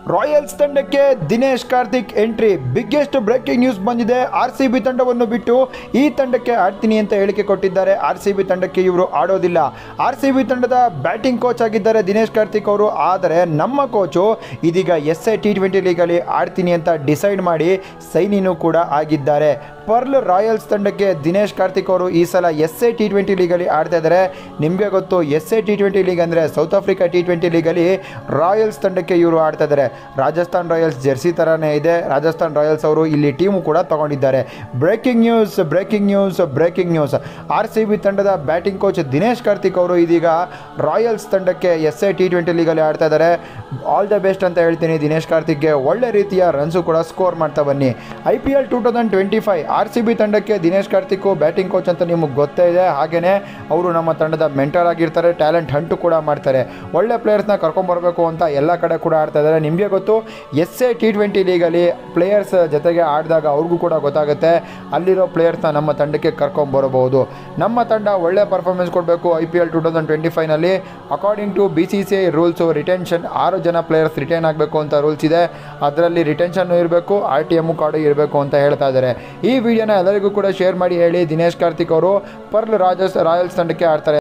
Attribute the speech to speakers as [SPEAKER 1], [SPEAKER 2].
[SPEAKER 1] Royals ತಂಡಕ್ಕೆ Dinesh Karthik entry biggest breaking news ಬಂದಿದೆ R C B ತಂಡವನ್ನು ಬಿಟ್ಟು ಈ ತಂಡಕ್ಕೆ ಆಡ್ತೀನಿ ಅಂತ ಹೇಳಿಕೆ ಕೊಟ್ಟಿದ್ದಾರೆ ಆರ್ ಸಿ ಬಿ ತಂಡಕ್ಕೆ ಇವರು ಆಡೋದಿಲ್ಲ ಆರ್ ಸಿ ಬಿ ತಂಡದ ಬ್ಯಾಟಿಂಗ್ ಕೋಚ್ ಆಗಿದ್ದಾರೆ ದಿನೇಶ್ ಕಾರ್ತಿಕ್ ಅವರು ಆದರೆ ನಮ್ಮ ಕೋಚು ಇದೀಗ ಎಸ್ ಎ ಟಿ ಟ್ವೆಂಟಿ ಲೀಗಲ್ಲಿ ಆಡ್ತೀನಿ ಅಂತ ಡಿಸೈಡ್ ಮಾಡಿ ಸೈನಿನೂ ಕೂಡ ಆಗಿದ್ದಾರೆ ಪರ್ಲ್ ರಾಯಲ್ಸ್ ತಂಡಕ್ಕೆ ದಿನೇಶ್ ಕಾರ್ತಿಕ್ ಅವರು ಈ ಸಲ ಎಸ್ ಎ ಟಿ ಟ್ವೆಂಟಿ ಲೀಗಲ್ಲಿ ಆಡ್ತಾ ಇದ್ದಾರೆ ನಿಮಗೆ ಗೊತ್ತು S A T twenty league ಅಂದರೆ ಸೌತ್ ಆಫ್ರಿಕಾ ಟಿ ಟ್ವೆಂಟಿ ಲೀಗಲ್ಲಿ ರಾಯಲ್ಸ್ ತಂಡಕ್ಕೆ ಇವರು ಆಡ್ತಾ ಇದ್ದಾರೆ ರಾಜಸ್ಥಾನ್ ರಾಯಲ್ಸ್ ಜೆರ್ಸಿ ಥರನೇ ಇದೆ ರಾಜಸ್ಥಾನ್ ರಾಯಲ್ಸ್ ಅವರು ಇಲ್ಲಿ ಟೀಮು ಕೂಡ ತಗೊಂಡಿದ್ದಾರೆ breaking news breaking news breaking news R C B ತಂಡದ ಬ್ಯಾಟಿಂಗ್ ಕೋಚ್ ದಿನೇಶ್ ಕಾರ್ತಿಕ್ ಅವರು ಇದೀಗ ರಾಯಲ್ಸ್ ತಂಡಕ್ಕೆ ಎಸ್ ಎ ಟಿ ಟ್ವೆಂಟಿ ಲೀಗಲ್ಲಿ ಆಡ್ತಾ ಇದ್ದಾರೆ ಆಲ್ ದ ಬೆಸ್ಟ್ ಅಂತ ಹೇಳ್ತೀನಿ ದಿನೇಶ್ ಕಾರ್ತಿಕ್ಗೆ ಒಳ್ಳೆ ರೀತಿಯ ರನ್ಸು ಕೂಡ ಸ್ಕೋರ್ ಮಾಡ್ತಾ ಬನ್ನಿ I P L two thousand twenty five R C B ತಂಡಕ್ಕೆ ದಿನೇಶ್ ಕಾರ್ತಿಕ್ ಬ್ಯಾಟಿಂಗ್ ಕೋಚ್ ಅಂತ ನಿಮಗೆ ಗೊತ್ತೇ ಇದೆ ಹಾಗೆಯೇ ಅವರು ನಮ್ಮ ತಂಡದ ಮೆಂಟರ್ ಆಗಿರ್ತಾರೆ ಟ್ಯಾಲೆಂಟ್ ಹಂಟು ಕೂಡ ಮಾಡ್ತಾರೆ ಒಳ್ಳೆ ಪ್ಲೇಯರ್ಸ್ನ ಕರ್ಕೊಂಬರ್ಬೇಕು ಅಂತ ಎಲ್ಲ ಕಡೆ ಕೂಡ ಆಡ್ತಾ ಇದ್ದಾರೆ ನಿಮಗೆ ಗೊತ್ತು ಎಸ್ ಎ ಟಿ ಟ್ವೆಂಟಿ ಲೀಗಲ್ಲಿ ಪ್ಲೇಯರ್ಸ್ ಜೊತೆಗೆ ಆಡಿದಾಗ ಅವ್ರಿಗೂ ಕೂಡ ಗೊತ್ತಾಗುತ್ತೆ ಅಲ್ಲಿರೋ ಪ್ಲೇಯರ್ಸ್ನ ನಮ್ಮ ತಂಡಕ್ಕೆ ಕರ್ಕೊಂಬರಬಹುದು ನಮ್ಮ ತಂಡ ಒಳ್ಳೆ ಪರ್ಫಾರ್ಮೆನ್ಸ್ ಕೊಡಬೇಕು I P L two thousand twenty ಫೈವ್ನಲ್ಲಿ according to B C C I rules retention ಆರು ಜನ ಪ್ಲೇಯರ್ಸ್ ರಿಟೈನ್ ಆಗಬೇಕು ಅಂತ ರೂಲ್ಸ್ ಇದೆ ಅದರಲ್ಲಿ ರಿಟೆನ್ಷನ್ನು ಇರಬೇಕು ಆರ್ ಟಿ ಎಮ್ಮು ಕಾರ್ಡು ಇರಬೇಕು ಅಂತ ಹೇಳ್ತಾ ಇದ್ದಾರೆ ಈ ವಿಡಿಯೋನ ಎಲ್ಲರಿಗೂ ಕೂಡ ಶೇರ್ ಮಾಡಿ ಹೇಳಿ ದಿನೇಶ್ ಕಾರ್ತಿಕ್ ಅವರು ಪರ್ಲ್ ರಾಜಸ್ ರಾಯಲ್ಸ್ ತಂಡಕ್ಕೆ ಆಡ್ತಾರೆ